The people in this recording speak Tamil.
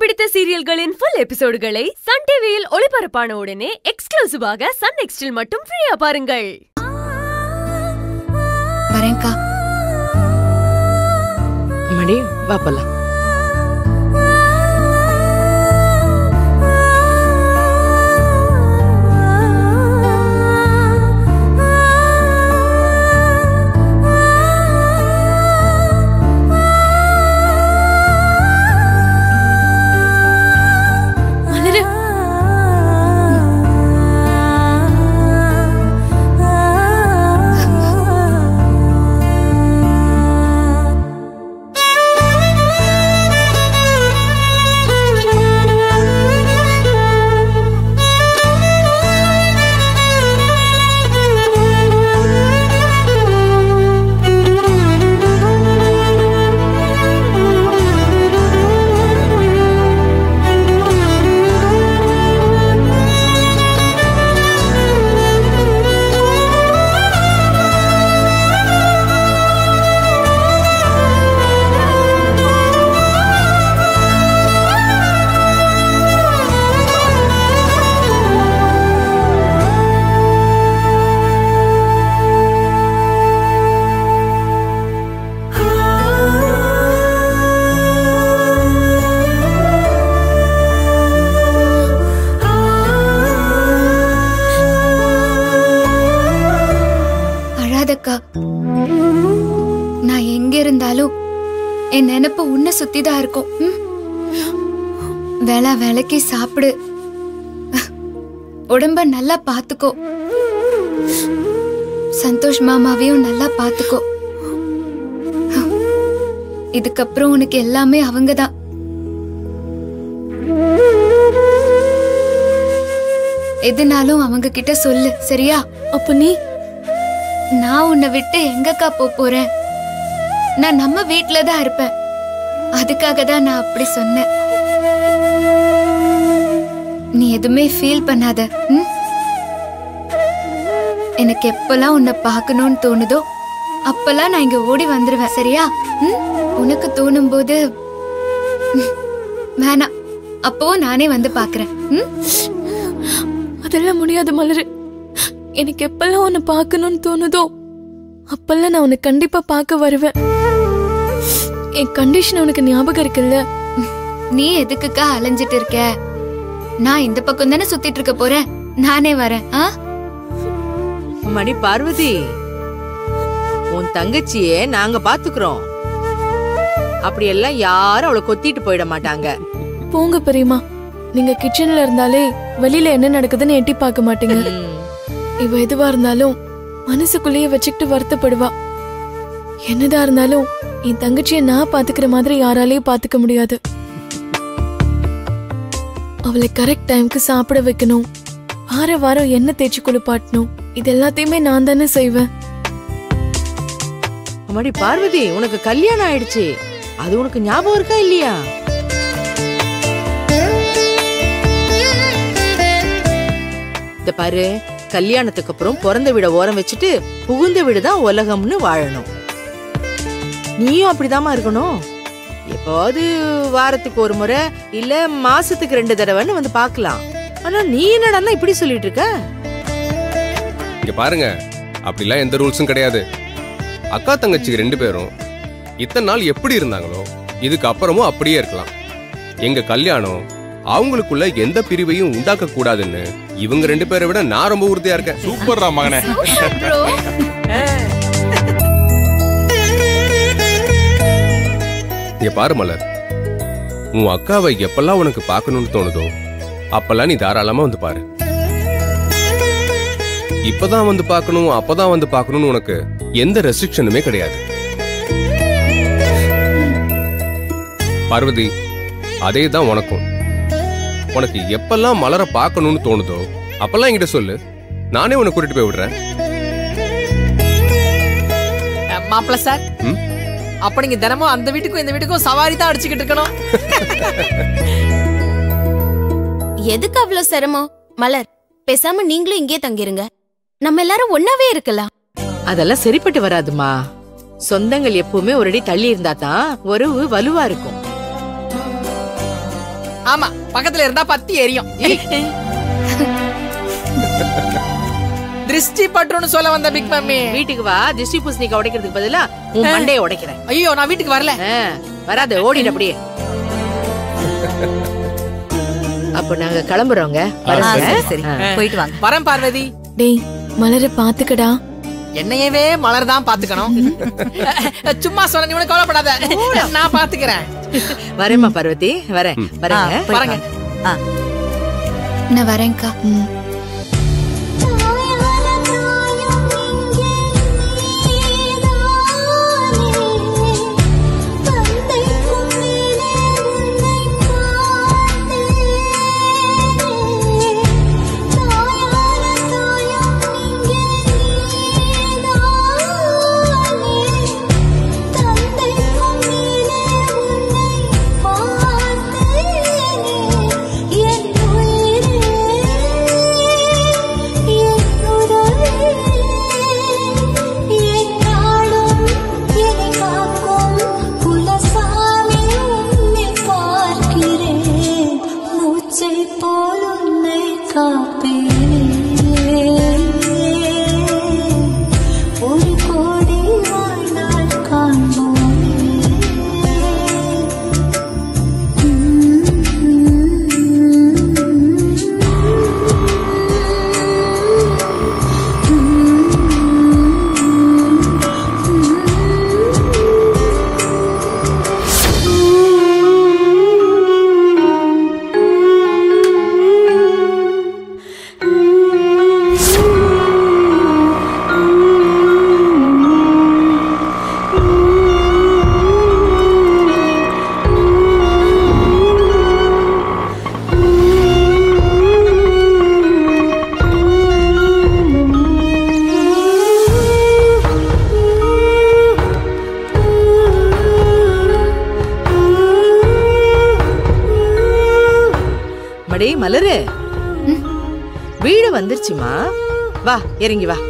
பிடித்த சீரியல்களின் ஃபுல் எபிசோடுகளை சன் டிவியில் ஒளிபரப்பான உடனே எக்ஸ்க்ளூசிவாக சன் நெக்ஸ்டில் மட்டும் ஃப்ரீயா பாருங்கள் வரேன்க்கா மணி வா போலாம் மலரு அழாதக்கா நான் எங்க இருந்தாலும் என் நினைப்பு உன்னை சுத்தி தான் இருக்கும் ம்? வேளா வேலைக்கு சாப்பிடு உடம்ப நல்லா பாத்துக்கோ சந்தோஷ் மாமாவையும் நல்லா பாத்துக்கோ இதுக்கப்புறம் உனக்கு எல்லாமே அவங்க தான் எதுனாலும் அவங்க கிட்ட சொல்லு சரியா அப்ப நீ நான் உன்னை விட்டு எங்கக்கா போப் போறேன் நான் நம்ம வீட்ல தான் இருப்பேன் அதுக்காக தான் நான் அப்படி சொன்னேன் நீ எதுவுமே ஃபீல் பண்ணாத ம்? எனக்கு எப்பெல்லாம் உன்னை பார்க்கணும்னு தோணுதோ அப்பெல்லாம் நான் இங்க ஓடி வந்துருவேன் சரியா ம்? உனக்கு தோணும் போது ம், வேணாம் அப்பவும் நானே வந்து பாக்குறேன் ம்? அதெல்லாம் முடியாது மலரு எனக்கு எப்பெல்லாம் உன்னை பார்க்கணும்னு தோணுதோ அப்பெல்லாம் நான் உன்னை கண்டிப்பா பார்க்க வருவேன் என் கண்டிஷன் உனக்கு ஞாபகம் இருக்குல்ல நீ எதுக்குக்கா அலைஞ்சிட்டு இருக்க நான் இந்த பக்கம் தானே சுத்திட்டு இருக்க போறேன் நானே வரேன் ஆ மணி பார்வதி உன் தங்கச்சியே நாங்க பாத்துக்கிறோம் அப்படியெல்லாம் யாரும் அவளை கொத்திட்டு போயிட மாட்டாங்க போங்க பெரியம்மா நீங்க கிச்சன்ல இருந்தாலே வெளியில என்ன நடக்குதுன்னு எட்டி பார்க்க மாட்டீங்க ம். இவ எதுவா இருந்தாலும் மனசுக்குள்ளேயே வச்சுக்கிட்டு வருத்தப்படுவா என்னதா இருந்தாலும் என் தங்கச்சிய நான் பாத்துக்கிற மாதிரி யாராலையும் பாத்துக்க முடியாது அவளை கரெக்ட் டைம்க்கு சாப்பிட வைக்கணும் வார வாரம் எண்ணெய் தேய்ச்சி குளிப்பாட்டணும் இது எல்லாத்தையுமே நான் தானே செய்வேன் மணி பார்வதி உனக்கு கல்யாணம் ஆயிடுச்சு அது உனக்கு ஞாபகம் இருக்கா இல்லையா இந்த பாரு கல்யாணத்துக்கு அப்புறம் பிறந்த வீட ஓரம் வச்சுட்டு புகுந்த வீடு தான் உலகம்னு வாழணும் நீயும் அப்படிதாம்மா இருக்கணும் எப்போது வாரத்துக்கு ஒரு முறை இல்ல மாசத்துக்கு ரெண்டு தடவைன்னு வந்து பார்க்கலாம் ஆனா நீ என்னடான்னா இப்படி சொல்லிட்டு இருக்க இங்க பாருங்க அப்படிலாம் எந்த ரூல்ஸும் கிடையாது அக்கா தங்கச்சி ரெண்டு பேரும் இத்தனை நாள் எப்படி இருந்தாங்களோ இதுக்கு அப்புறமும் அப்படியே இருக்கலாம் எங்க கல்யாணம் அவங்களுக்குள்ள எந்த பிரிவையும் உண்டாக்க கூடாதுன்னு இவங்க ரெண்டு பேரை விட நான் ரொம்ப உறுதியா இருக்கேன் சூப்பர்ரா மகனே இங்க பாரு மலர் உன் அக்காவை எப்பெல்லாம் உனக்கு பார்க்கணும்னு தோணுதோ அப்பெல்லாம் நீ தாராளமா வந்து பாரு இப்பதான் வந்து பார்க்கணும் அப்பதான் வந்து பார்க்கணும்னு உனக்கு எந்த ரெஸ்ட்ரிக்ஷனுமே கிடையாது பார்வதி அதே தான் உனக்கும் உனக்கு எப்பெல்லாம் மலர பார்க்கணும்னு தோணுதோ அப்பெல்லாம் என்கிட்ட சொல்லு நானே உன்னை கூட்டிட்டு போய் விடுறேன் மாப்பிள்ள சார் ம்? அப்ப நீங்க தினமும் அந்த வீட்டுக்கும் இந்த வீட்டுக்கும் சவாரி தான் அடிச்சுக்கிட்டு இருக்கணும் எதுக்கு அவ்வளவு சிரமம் மலர் பேசாம நீங்களும் இங்கே தங்கிருங்க நம்ம எல்லாரும் ஒன்னாவே இருக்கலாம் அதெல்லாம் சரிப்பட்டு வராதுமா சொந்தங்கள் எப்பவுமே ஒரு அடி தள்ளி இருந்தா தான் உறவு வலுவா இருக்கும் ஆமா பக்கத்துல இருந்தா பத்தி எரியும் திருஷ்டி பற்றுன்னு சொல்ல வந்த பிக் மம்மி வீட்டுக்கு வா திருஷ்டி பூசணிக்காய் உடைக்கிறதுக்கு பதிலா உன் மண்டைய உடைக்கிறேன் ஐயோ நான் வீட்டுக்கு வரல ஆ, வராத ஓடிடு அப்படியே அப்ப நாங்க கிளம்புறோங்க வரோங்க. சரி ஆ. போயிட்டு வாங்க வரேன் பார்வதி டேய் மலரை பாத்துக்கடா என்னையவே மலர் தான் பாத்துக்கணும் சும்மா சொன்ன நீ ஒண்ணும் கவலைப்படாத நான் பாத்துக்கிறேன் வரேம்மா பார்வதி வரேன் வரேங்க போயிட்டு வரேங்க. ஆ நான் வரேன்க்கா ம் போல் உன்னை காப்பேனே ஒரு கோடி வாழ்நாள் காண்போமே மடி மலரு வீடு வந்துருச்சுமா வா இறங்கி வா